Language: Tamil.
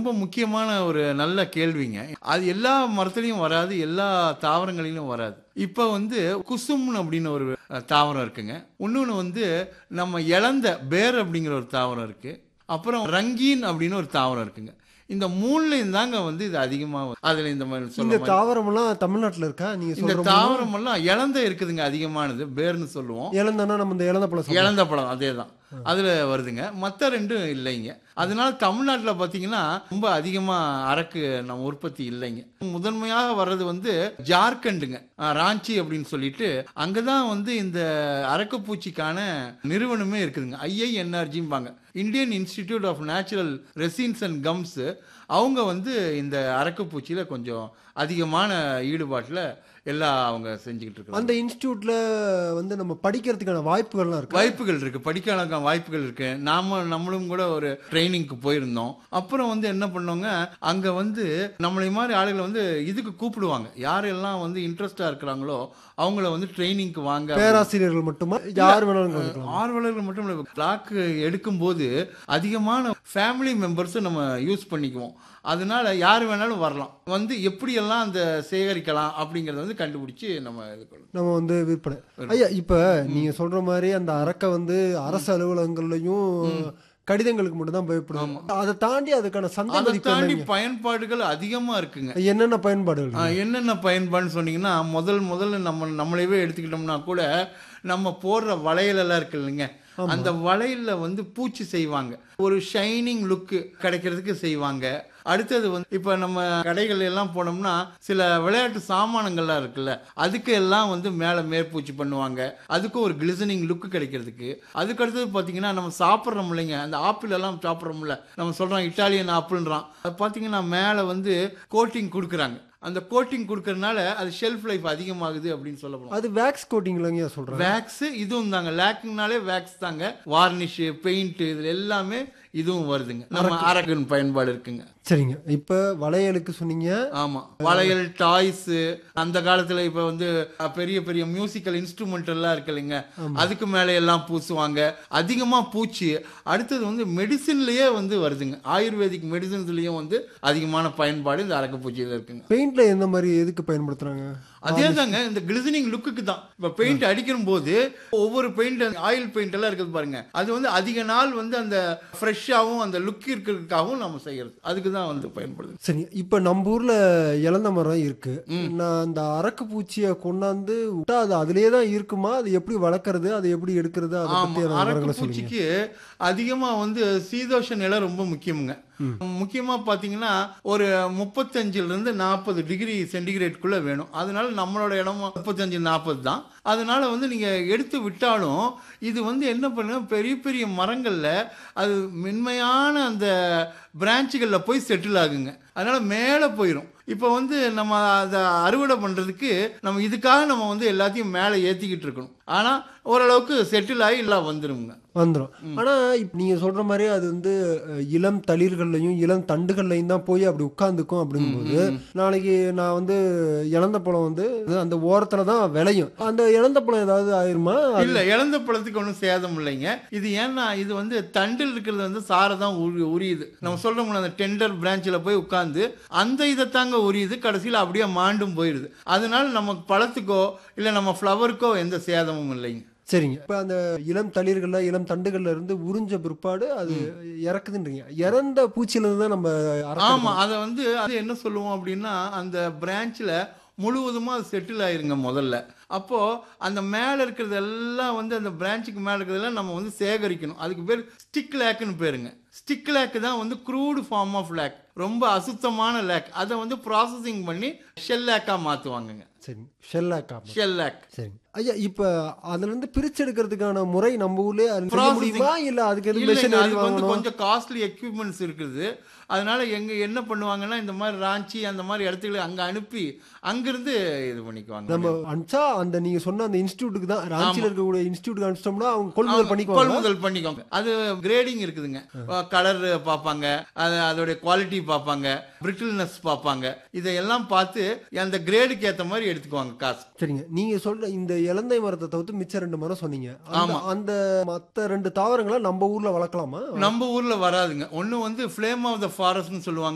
ரொம்ப முக்கியமான ஒரு நல்ல கேள்விங்க அது எல்லா மரத்துலயும் வராது எல்லா தாவரங்களிலும் வராது இப்போ வந்து குசும்னு அப்படின்னு ஒரு அஹ், தாவரம் இருக்குங்க இன்னொன்று வந்து நம்ம இழந்த பேர் அப்படிங்கிற ஒரு தாவரம் இருக்கு அப்புறம் ரங்கீன் அப்படின்னு ஒரு தாவரம் இருக்குங்க இந்த மூணுலையும் தாங்க வந்து இது அதிகமாக அதில் இந்த மாதிரி இந்த சொல்ல தாவரம் எல்லாம் தமிழ்நாட்டுல இருக்கா நீங்க இந்த சொல்ற தாவரம் எல்லாம் இழந்த இருக்குதுங்க அதிகமானது பேர்னு சொல்லுவோம் இழந்தனா நம்ம இந்த இழந்த பழம் சாப்பிடுவோம். இழந்த பழம் அதே தான் அதில் வருதுங்க மற்ற ரெண்டும் இல்லைங்க அதனால தமிழ்நாட்டில் பார்த்தீங்கன்னா ரொம்ப அதிகமாக அரக்கு நம்ம உற்பத்தி இல்லைங்க முதன்மையாக வர்றது வந்து ஜார்க்கண்டுங்க அஹ், ராஞ்சி அப்படின்னு சொல்லிட்டு அங்கே தான் வந்து இந்த அரக்குப்பூச்சிக்கான நிறுவனமே இருக்குதுங்க ஐஐஎன்ஆர்ஜிம்பாங்க Indian Institute of Natural Resins and Gums அவங்க வந்து இந்த அரக்குப்பூச்சியில் கொஞ்சம் அதிகமான ஈடுபாட்டில் எல்லாம் அவங்க செஞ்சுக்கிட்டு இருக்காங்க அந்த இன்ஸ்டியூட்ல வந்து நம்ம படிக்கிறதுக்கான வாய்ப்புகள்லாம் இருக்கு வாய்ப்புகள் இருக்கு படிக்கான வாய்ப்புகள் இருக்கு நாம நம்மளும் கூட ஒரு ட்ரைனிங்க்கு போயிருந்தோம் அப்புறம் வந்து என்ன பண்ணோங்க அங்க வந்து நம்மளை மாதிரி ஆளுகளை வந்து இதுக்கு கூப்பிடுவாங்க யாரெல்லாம் வந்து இன்ட்ரெஸ்டா இருக்கிறாங்களோ அவங்கள வந்து ட்ரைனிங்க்கு வாங்க பேராசிரியர்கள் மட்டுமா யார் வேணாலும் கலந்துக்கலாம் ஆர்வலர்கள் மட்டும் இல்லை பிளாக் எடுக்கும்போது அதிகமான ஃபேமிலி மெம்பர்ஸும் நம்ம யூஸ் பண்ணிக்குவோம் அதனால யார் வேணாலும் வரலாம் வந்து எப்படியெல்லாம் அந்த சேகரிக்கலாம் அப்படிங்கறத வந்து கண்டுபிடிச்சு நம்ம இது பண்ணணும் நம்ம வந்து விற்பனை ஐயா இப்ப நீங்க சொல்ற மாதிரி அந்த அரக்கை வந்து அரசு அலுவலகங்கள்லயும் கடிதங்களுக்கு மட்டும் தான் பயப்படும் அதை தாண்டி அதுக்கான சந்தை அதை மதிப்பு தாண்டி என்னங்க? பயன்பாடுகள் அதிகமா இருக்குங்க என்னென்ன பயன்பாடுகள் ஆ, என்னென்ன பயன்பாடுன்னு சொன்னீங்கன்னா முதல் முதல்ல நம்ம நம்மளையவே எடுத்துக்கிட்டோம்னா கூட நம்ம போடுற வளையல் எல்லாம் இருக்கு இல்லைங்க அந்த வளையல்ல வந்து பூச்சி செய்வாங்க ஒரு ஷைனிங் லுக்கு கிடைக்கிறதுக்கு செய்வாங்க அடுத்தது வந்து இப்போ நம்ம கடைகள் எல்லாம் போனோம்னா சில விளையாட்டு சாமானங்கள்லாம் இருக்குல்ல அதுக்கு எல்லாம் வந்து மேலே மேற்பூச்சி பண்ணுவாங்க அதுக்கு ஒரு கிளிசனிங் லுக்கு கிடைக்கிறதுக்கு அதுக்கு அடுத்தது பார்த்தீங்கன்னா நம்ம சாப்பிட்றோம் இல்லைங்க அந்த ஆப்பிள் எல்லாம் சாப்பிட்றோம்ல நம்ம சொல்கிறோம் இட்டாலியன் ஆப்பிள்ன்றான் அது பார்த்தீங்கன்னா மேலே வந்து கோட்டிங் கொடுக்குறாங்க அந்த கோட்டிங் கொடுக்கறதுனால அது ஷெல்ஃப் லைஃப் அதிகமாகுது அப்படின்னு சொல்லப்படும் அது வேக்ஸ் கோட்டிங்லங்க சொல்றேன் வேக்ஸ் இதுவும் தாங்க லேக்கிங்னாலே வேக்ஸ் தாங்க வார்னிஷ் பெயிண்ட் இதுல எல்லாமே இதுவும் வருதுங்க நம்ம அரக்கன் பயன்பாடு இருக்குங்க சரிங்க இப்ப வளையலுக்கு சொன்னீங்க ஆமா வளையல் டாய்ஸ் அந்த காலத்துல இப்ப வந்து அஹ், பெரிய பெரிய மியூசிக்கல் இன்ஸ்ட்ருமெண்ட் எல்லாம் இருக்கு இல்லைங்க அதுக்கு மேல எல்லாம் பூசுவாங்க அதிகமா பூச்சி அடுத்தது வந்து மெடிசின்லயே வந்து வருதுங்க ஆயுர்வேதிக் மெடிசின்ஸ்லயும் வந்து அதிகமான பயன்பாடு இந்த அரக்கப்பூச்சியில இருக்குங்க பெயிண்ட்ல எந்த மாதிரி எதுக்கு பயன்படுத்துறாங்க அதே தாங்க இந்த கிளிசனிங் லுக்குக்கு தான் இப்ப பெயிண்ட் அடிக்கும் போது ஒவ்வொரு பெயிண்ட் ஆயில் பெயிண்ட் எல்லாம் இருக்குது பாருங்க அது வந்து அதிக நாள் வந்து அந்த ஃப்ரெஷ்ஷாகவும் அந்த லுக் இருக்கிறதுக்காகவும் நம்ம செய்யறது அதுக்கு தான் வந்து பயன்படுது சரி இப்ப நம்ம ஊர்ல இளந்த மரம் இருக்கு நான் அந்த அரக்கு பூச்சியை கொண்டாந்து விட்டா அது அதுலயே தான் இருக்குமா அது எப்படி வளர்க்கறது அதை எப்படி எடுக்கிறது அதை ஆமா பத்தி அரக்கு விவரங்களை சொல்லுங்க பூச்சிக்கு அதிகமா வந்து சீதோஷ நிலை ரொம்ப முக்கியமுங்க முக்கியமா பாத்தீங்கன்னா ஒரு முப்பத்தஞ்சுல இருந்து நாற்பது டிகிரி சென்டிகிரேட்குள்ள வேணும் அதனால நம்மளோட இடம் முப்பத்தஞ்சு நாற்பது தான் அதனால வந்து நீங்க எடுத்து விட்டாலும் இது வந்து என்ன பண்ணுங்க பெரிய பெரிய மரங்கள்ல அது மென்மையான அந்த பிரான்ச்சுகளில் போய் செட்டில் ஆகுங்க அதனால மேலே போயிடும் இப்போ வந்து நம்ம அதை அறுவடை பண்ணுறதுக்கு நம்ம இதுக்காக நம்ம வந்து எல்லாத்தையும் மேலே ஏற்றிக்கிட்டு இருக்கணும் ஆனால் ஓரளவுக்கு செட்டில் ஆகி எல்லாம் வந்துருங்க வந்துடும் ஆனா இப்ப நீங்க சொல்ற மாதிரி அது வந்து அஹ், இளம் தளிர்கள்லையும் இளம் தண்டுகள்லையும் தான் போய் அப்படி உட்கார்ந்துக்கும் அப்படிங்கும்போது நாளைக்கு நான் வந்து இழந்த பழம் வந்து அந்த ஓரத்துல தான் விளையும் அந்த இழந்த பழம் ஏதாவது ஆயிருமா அது- இல்ல இழந்த பழத்துக்கு ஒன்றும் சேதம் இல்லைங்க இது ஏன்னா இது வந்து தண்டில் இருக்கிறது வந்து சாரை தான் உரி உரியுது நம்ம சொல்றோம்ல அந்த டெண்டர் பிரான்ச்சில் போய் உட்காந்து அந்த இதை தாங்க உரியுது கடைசியில் அப்படியே மாண்டும் போயிடுது அதனால நமக்கு பழத்துக்கோ இல்லை நம்ம ஃப்ளவருக்கோ எந்த சேதமும் இல்லைங்க சரிங்க இப்ப அந்த இளம் தளிர்கள்ல இளம் தண்டுகள்ல இருந்து உறிஞ்ச பிற்பாடு அது இறக்குதுன்றீங்க இறந்த பூச்சியில இருந்து தான் நம்ம அறக்க ஆமா அதை வந்து அது என்ன சொல்லுவோம் அப்படின்னா அந்த பிரான்ச்ல முழுவதுமா அது செட்டில் ஆயிருங்க முதல்ல அப்போ அந்த மேல இருக்கிறது எல்லாம் வந்து அந்த பிரான்ச்சுக்கு மேல இருக்கிறதெல்லாம் நம்ம வந்து சேகரிக்கணும் அதுக்கு பேர் ஸ்டிக் லேக்குன்னு பேருங்க ஸ்டிக் லேக் தான் வந்து க்ரூடு ஃபார்ம் ஆஃப் லேக் ரொம்ப அசுத்தமான லேக் அதை வந்து ப்ராசஸிங் பண்ணி ஷெல் லேக்காக மாற்றுவாங்கங்க சரி ஷெல்லாக்காம ஷெல் லேக் சரி ஐயா இப்ப அதுல இருந்து பிரிச்செடுக்கிறதுக்கான முறை நம்ம ஊர்லயே அது செய்ய Processing. முடியுமா இல்ல அதுக்கு எதுவும் இல்லைங்க மிஷினரி அதுக்கு வந்து வாங்கணும் கொஞ்சம் காஸ்ட்லி எக்யூப்மெண்ட்ஸ் இருக்குது அதனால எங்க என்ன பண்ணுவாங்கன்னா இந்த மாதிரி ராஞ்சி அந்த மாதிரி இடத்துக்கு அங்க அனுப்பி அங்கிருந்து இது பண்ணிக்குவாங்க நம்ம அனுப்பிச்சா அந்த நீங்க சொன்ன அந்த இன்ஸ்டியூட்டுக்கு தான் ராஞ்சியில இருக்கக்கூடிய இன்ஸ்டியூட்டுக்கு அனுப்பிச்சிட்டோம்னா அவங்க கொள்முதல் பண்ணிக்குவாங்க கொள்முதல் பண்ணிக்கோங்க அது கிரேடிங் இருக்குதுங்க கலர் பார்ப்பாங்க அது அதோடைய குவாலிட்டி பார்ப்பாங்க பிரிட்டில்னஸ் பார்ப்பாங்க இதையெல்லாம் பார்த்து அந்த கிரேடுக்கு ஏத்த மாதிரி எடுத்துக்குவாங்க காசு சரிங்க நீங்க சொல்ற இந்த இலந்தை மரத்தை தவிர்த்து மிச்ச ரெண்டு மரம் சொன்னீங்க அந்த- ஆமா. அந்த மத்த ரெண்டு தாவரங்களை நம்ம ஊர்ல வளர்க்கலாமா நம்ம ஊர்ல வராதுங்க ஒண்ணு வந்து ஃப்ளேம் ஆஃப் த ஃபாரஸ்ட்னு சொல்லுவாங்க